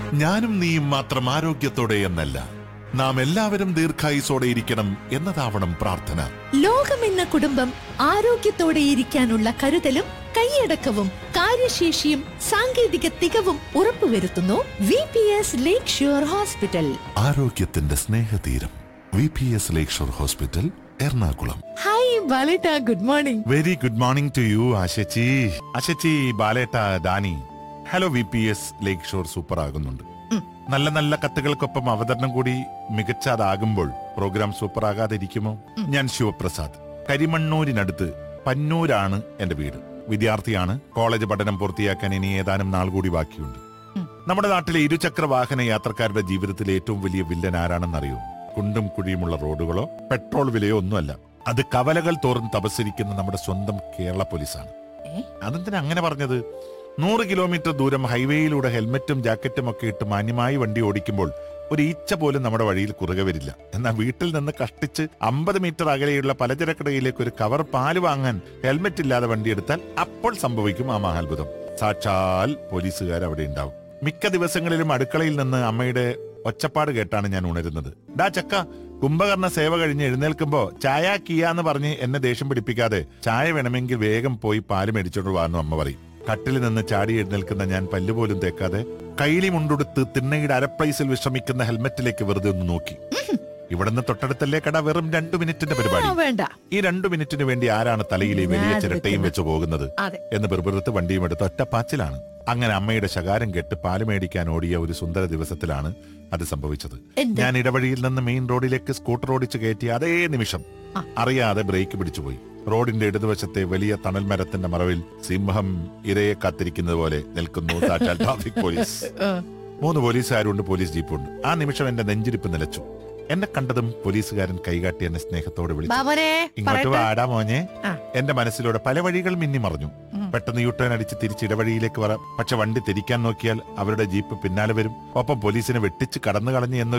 ഞാനും നീയും മാത്രം ആരോഗ്യത്തോടെ എന്നല്ല നാം എല്ലാവരും ദീർഘായുസോടെ ഇരിക്കണം എന്നതാവണം പ്രാർത്ഥന ലോകമെന്ന കുടുംബം ആരോഗ്യത്തോടെ ഇരിക്കാനുള്ള കരുതലും കൈയടക്കവും കാര്യശേഷിയും സാങ്കേതിക തികവും ഉറപ്പുവരുത്തുന്നു V P S lake shore hospital ആരോഗ്യത്തിന്റെ സ്നേഹതീരം V P S lakeshore hospital Ernakulam hi ബാലേട്ട good morning very good morning to you ആശച്ചി ആശച്ചി ബാലേട്ട Dany hello V P S lake shore super ആകുന്നുണ്ട് നല്ല നല്ല കത്തുകൾക്കൊപ്പം അവതരണം കൂടി മികച്ചതാകുമ്പോൾ പ്രോഗ്രാം സൂപ്പർ ആകാതിരിക്കുമോ ഞാൻ ശിവപ്രസാദ് കരിമണ്ണൂരിനടുത്ത് പന്നൂരാണ് എന്റെ വീട് വിദ്യാർത്ഥിയാണ് കോളേജ് പഠനം പൂർത്തിയാക്കാൻ ഇനി ഏതാനും നാൾ കൂടി ബാക്കിയുണ്ട് നമ്മുടെ നാട്ടിലെ ഇരുചക്ര വാഹന യാത്രക്കാരുടെ ജീവിതത്തിലെ ഏറ്റവും വലിയ വില്ലൻ ആരാണെന്നറിയോ കുണ്ടും കുഴിയുമുള്ള റോഡുകളോ പെട്രോൾ വിലയോ ഒന്നുമല്ല അത് കവലകൾ തോറും തപസ്സിരിക്കുന്ന നമ്മുടെ സ്വന്തം കേരള പോലീസാണ് അതെന്തിനാ അങ്ങനെ പറഞ്ഞത് നൂറ് കിലോമീറ്റർ ദൂരം ഹൈവേയിലൂടെ ഹെൽമറ്റും ജാക്കറ്റും ഒക്കെ ഇട്ട് മാന്യമായി വണ്ടി ഓടിക്കുമ്പോൾ ഒരു ഈച്ച പോലും നമ്മുടെ വഴിയിൽ കുറുകെ വരില്ല എന്നാൽ വീട്ടിൽ നിന്ന് കഷ്ടിച്ച് അമ്പത് മീറ്റർ അകലെയുള്ള പലചരക്കടയിലേക്ക് ഒരു കവർ പാല് വാങ്ങാൻ ഹെൽമറ്റ് ഇല്ലാതെ വണ്ടി എടുത്താൽ അപ്പോൾ സംഭവിക്കും ആ മഹാത്ഭുതം സാക്ഷാൽ പോലീസുകാർ അവിടെ ഉണ്ടാവും മിക്ക ദിവസങ്ങളിലും അടുക്കളയിൽ നിന്ന് അമ്മയുടെ ഒച്ചപ്പാട് കേട്ടാണ് ഞാൻ ഉണരുന്നത് ഡാ ചക്ക കുംഭകർണ സേവ കഴിഞ്ഞ് എഴുന്നേൽക്കുമ്പോ ചായ കിയാന്ന് പറഞ്ഞ് എന്നെ ദേഷ്യം പിടിപ്പിക്കാതെ ചായ വേണമെങ്കിൽ വേഗം പോയി പാല് മേടിച്ചോണ്ട് വാന്ന് അമ്മ പറയും കട്ടിൽ നിന്ന് ചാടി എഴുന്നേൽക്കുന്ന ഞാൻ പല്ലുപോലും തേക്കാതെ കൈലി മുണ്ടുടുത്ത് തിണ്ണയുടെ അരപ്രൈസിൽ വിശ്രമിക്കുന്ന ഹെൽമെറ്റിലേക്ക് വെറുതെ ഒന്ന് നോക്കി ഇവിടുന്ന് തൊട്ടടുത്തല്ലേ കട വെറും രണ്ടു മിനിറ്റിന്റെ പരിപാടി വേണ്ട ഈ രണ്ടു മിനിറ്റിന് വേണ്ടി ആരാണ് തലയിലെ വലിയ ഞാൻ ചിരട്ടയും വെച്ച് പോകുന്നത് അതെ എന്ന് പെറുപെറുത്ത് വണ്ടിയും എടുത്ത് ഒറ്റ പാച്ചിലാണ് അങ്ങനെ അമ്മയുടെ ശകാരം കെട്ട് പാല് മേടിക്കാൻ ഓടിയ ഒരു സുന്ദര ദിവസത്തിലാണ് അത് സംഭവിച്ചത് എന്ത്? ഞാൻ ഇടവഴിയിൽ നിന്ന് മെയിൻ റോഡിലേക്ക് സ്കൂട്ടർ ഓടിച്ച് കയറ്റിയ അതേ നിമിഷം ആ. അറിയാതെ ബ്രേക്ക് പിടിച്ചുപോയി റോഡിന്റെ ഇടതുവശത്തെ വലിയ തണൽ മരത്തിന്റെ മറവിൽ സിംഹം ഇരയെ കാത്തിരിക്കുന്നത് പോലെ നിൽക്കുന്നു സാക്ഷാൽ ട്രാഫിക് പോലീസ് മൂന്ന് പോലീസുകാരുണ്ട് പോലീസ് ജീപ്പുണ്ട് ആ നിമിഷം എന്റെ നെഞ്ചിരിപ്പ് നിലച്ചു എന്നെ കണ്ടതും പോലീസുകാരൻ കൈകാട്ടി എന്നെ സ്നേഹത്തോടെ വിളിച്ചു ബാബനെ ഇങ്ങോട്ട് വാടാ മോനെ ആ. എന്റെ മനസ്സിലൂടെ പല വഴികൾ മിന്നി മറിഞ്ഞു പെട്ടെന്ന് യൂട്ടേൺ അടിച്ച് തിരിച്ച് ഇടവഴിയിലേക്ക് വരാം പക്ഷെ വണ്ടി തിരിക്കാൻ നോക്കിയാൽ അവരുടെ ജീപ്പ് പിന്നാലെ വരും ഒപ്പം പോലീസിനെ വെട്ടിച്ച് കടന്നു കളഞ്ഞ് എന്നൊരു